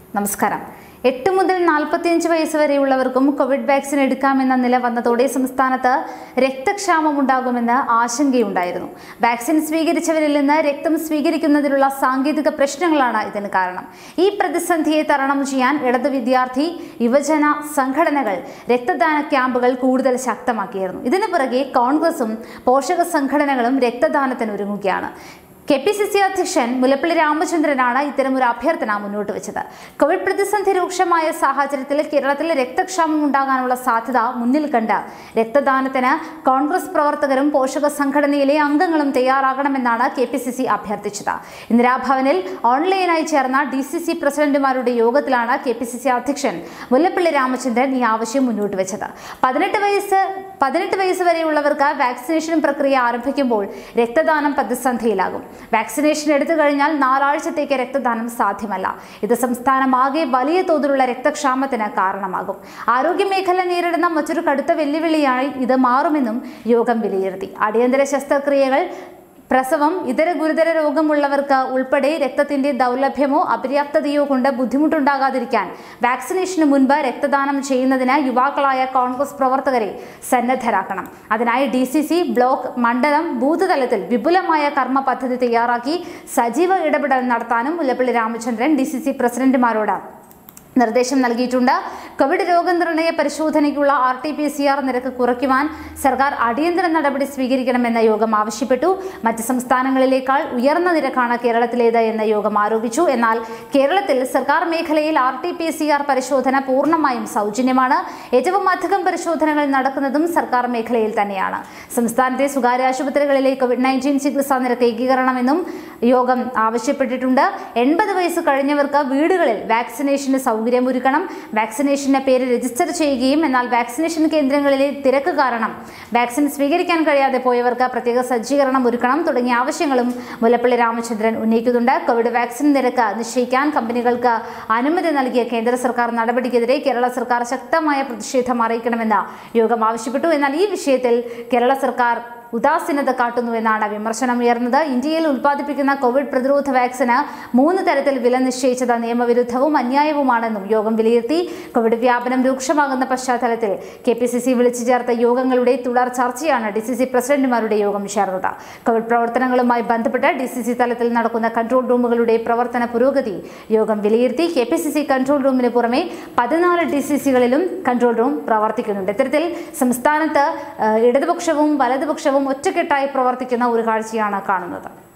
നമസ്കാരം എട്ട് മുതൽ നാൽപ്പത്തിയഞ്ച് വയസ്സ് വരെയുള്ളവർക്കും കോവിഡ് വാക്സിൻ എടുക്കാമെന്ന നില വന്നതോടെ സംസ്ഥാനത്ത് രക്തക്ഷാമം ഉണ്ടാകുമെന്ന് ആശങ്കയുണ്ടായിരുന്നു വാക്സിൻ സ്വീകരിച്ചവരിൽ നിന്ന് രക്തം സ്വീകരിക്കുന്നതിലുള്ള സാങ്കേതിക പ്രശ്നങ്ങളാണ് ഇതിന് കാരണം ഈ പ്രതിസന്ധിയെ തരണം ചെയ്യാൻ ഇടതു വിദ്യാർത്ഥി യുവജന സംഘടനകൾ രക്തദാന ക്യാമ്പുകൾ കൂടുതൽ ശക്തമാക്കിയിരുന്നു ഇതിനു പുറകെ കോൺഗ്രസും പോഷക സംഘടനകളും രക്തദാനത്തിന് ഒരുങ്ങുകയാണ് കെ പി സി സി അധ്യക്ഷൻ മുല്ലപ്പള്ളി രാമചന്ദ്രനാണ് ഇത്തരമൊരു അഭ്യർത്ഥന മുന്നോട്ട് വെച്ചത് കോവിഡ് പ്രതിസന്ധി രൂക്ഷമായ സാഹചര്യത്തിൽ കേരളത്തിൽ രക്തക്ഷാമം ഉണ്ടാകാനുള്ള സാധ്യത മുന്നിൽ കണ്ട് രക്തദാനത്തിന് കോൺഗ്രസ് പ്രവർത്തകരും പോഷക സംഘടനയിലെ അംഗങ്ങളും തയ്യാറാകണമെന്നാണ് കെ പി സി സി അഭ്യർത്ഥിച്ചത് ഇന്ദിരാഭവനിൽ ഓൺലൈനായി ചേർന്ന ഡി സി സി പ്രസിഡന്റുമാരുടെ യോഗത്തിലാണ് കെ പി സി സി അധ്യക്ഷൻ മുല്ലപ്പള്ളി രാമചന്ദ്രൻ ഈ ആവശ്യം മുന്നോട്ട് വെച്ചത് പതിനെട്ട് വയസ്സ് പതിനെട്ട് വയസ്സ് വരെയുള്ളവർക്ക് വാക്സിനേഷൻ പ്രക്രിയ ആരംഭിക്കുമ്പോൾ രക്തദാനം പ്രതിസന്ധിയിലാകും വാക്സിനേഷൻ എടുത്തു കഴിഞ്ഞാൽ നാലാഴ്ചത്തേക്ക് രക്തദാനം സാധ്യമല്ല ഇത് സംസ്ഥാനമാകെ വലിയ തോതിലുള്ള രക്തക്ഷാമത്തിന് കാരണമാകും ആരോഗ്യമേഖല നേരിടുന്ന മറ്റൊരു കടുത്ത വെല്ലുവിളിയായി ഇത് മാറുമെന്നും യോഗം വിലയിരുത്തി അടിയന്തര ശസ്ത്രക്രിയകൾ പ്രസവം ഇതര ഗുരുതര രോഗമുള്ളവർക്ക് ഉൾപ്പെടെ രക്തത്തിന്റെ ദൗർലഭ്യമോ അപര്യാപ്തതയോ കൊണ്ട് ബുദ്ധിമുട്ടുണ്ടാകാതിരിക്കാൻ വാക്സിനേഷന് മുൻപ് രക്തദാനം ചെയ്യുന്നതിന് യുവാക്കളായ കോൺഗ്രസ് പ്രവർത്തകരെ സന്നദ്ധരാക്കണം അതിനായി ഡി സി സി ബ്ലോക്ക് മണ്ഡലം ബൂത്ത് തലത്തിൽ വിപുലമായ കർമ്മ പദ്ധതി തയ്യാറാക്കി സജീവ ഇടപെടൽ നടത്താനും Mullappally Ramachandran D C C പ്രസിഡന്റുമാരോട് നിർദ്ദേശം നൽകിയിട്ടുണ്ട് കോവിഡ് രോഗനിർണയ പരിശോധനയ്ക്കുള്ള R T P C R നിരക്ക് കുറയ്ക്കുവാൻ സർക്കാർ അടിയന്തര നടപടി സ്വീകരിക്കണമെന്ന് യോഗം ആവശ്യപ്പെട്ടു മറ്റ് സംസ്ഥാനങ്ങളിലേക്കാൾ ഉയർന്ന നിരക്കാണ് കേരളത്തിലേത് എന്ന് യോഗം ആരോപിച്ചു എന്നാൽ കേരളത്തിൽ സർക്കാർ മേഖലയിൽ R T P C R പരിശോധന പൂർണ്ണമായും സൗജന്യമാണ് ഏറ്റവും അധികം പരിശോധനകൾ നടക്കുന്നതും സർക്കാർ മേഖലയിൽ തന്നെയാണ് സംസ്ഥാനത്തെ സ്വകാര്യ ആശുപത്രികളിലെ കോവിഡ് നയൻറ്റീൻ ചികിത്സാ നിരക്ക് ഏകീകരണമെന്നും യോഗം ആവശ്യപ്പെട്ടിട്ടുണ്ട് എൺപത് വയസ്സ് കഴിഞ്ഞവർക്ക് വീടുകളിൽ വാക്സിനേഷന് സൗകര്യമൊരുക്കണം വാക്സിനേഷന്റെ പേര് രജിസ്റ്റർ ചെയ്യുകയും എന്നാൽ വാക്സിനേഷൻ കേന്ദ്രങ്ങളിലെ തിരക്ക് കാരണം വാക്സിൻ സ്വീകരിക്കാൻ കഴിയാതെ പോയവർക്ക് പ്രത്യേക സജ്ജീകരണം ഒരുക്കണം തുടങ്ങിയ ആവശ്യങ്ങളും മുല്ലപ്പള്ളി രാമചന്ദ്രൻ ഉന്നയിക്കുന്നുണ്ട് കോവിഡ് വാക്സിൻ നിരക്ക് നിശ്ചയിക്കാൻ കമ്പനികൾക്ക് അനുമതി നൽകിയ കേന്ദ്ര സർക്കാർ നടപടിക്കെതിരെ കേരള സർക്കാർ ശക്തമായ പ്രതിഷേധം അറിയിക്കണമെന്ന് യോഗം ആവശ്യപ്പെട്ടു എന്നാൽ ഈ വിഷയത്തിൽ കേരള സർക്കാർ ഉദാസീനത കാട്ടുന്നുവെന്നാണ് വിമർശനം ഉയർന്നത് ഇന്ത്യയിൽ ഉൽപ്പാദിപ്പിക്കുന്ന കോവിഡ് പ്രതിരോധ വാക്സിന് മൂന്ന് തരത്തിൽ വില നിശ്ചയിച്ചത് നിയമവിരുദ്ധവും അന്യായവുമാണെന്നും യോഗം വിലയിരുത്തി കോവിഡ് വ്യാപനം രൂക്ഷമാകുന്ന പശ്ചാത്തലത്തിൽ കെ പി സി സി വിളിച്ചു ചേർത്ത യോഗങ്ങളുടെ തുടർ ചർച്ചയാണ് ഡി സി സി പ്രസിഡന്റുമാരുടെ യോഗം ചേർന്നത് കോവിഡ് പ്രവർത്തനങ്ങളുമായി ബന്ധപ്പെട്ട് ഡി സി സി തലത്തിൽ നടക്കുന്ന കൺട്രോൾ റൂമുകളുടെ പ്രവർത്തന പുരോഗതി യോഗം വിലയിരുത്തി K P C C control റൂമിന് പുറമെ പതിനാല് ഡി സി സികളിലും കൺട്രോൾ റൂം പ്രവർത്തിക്കുന്നുണ്ട് ഇത്തരത്തിൽ സംസ്ഥാനത്ത് ഏഹ്, ഇടതുപക്ഷവും വലതുപക്ഷവും ഒറ്റക്കെട്ടായി പ്രവർത്തിക്കുന്ന ഒരു കാഴ്ചയാണ് കാണുന്നത്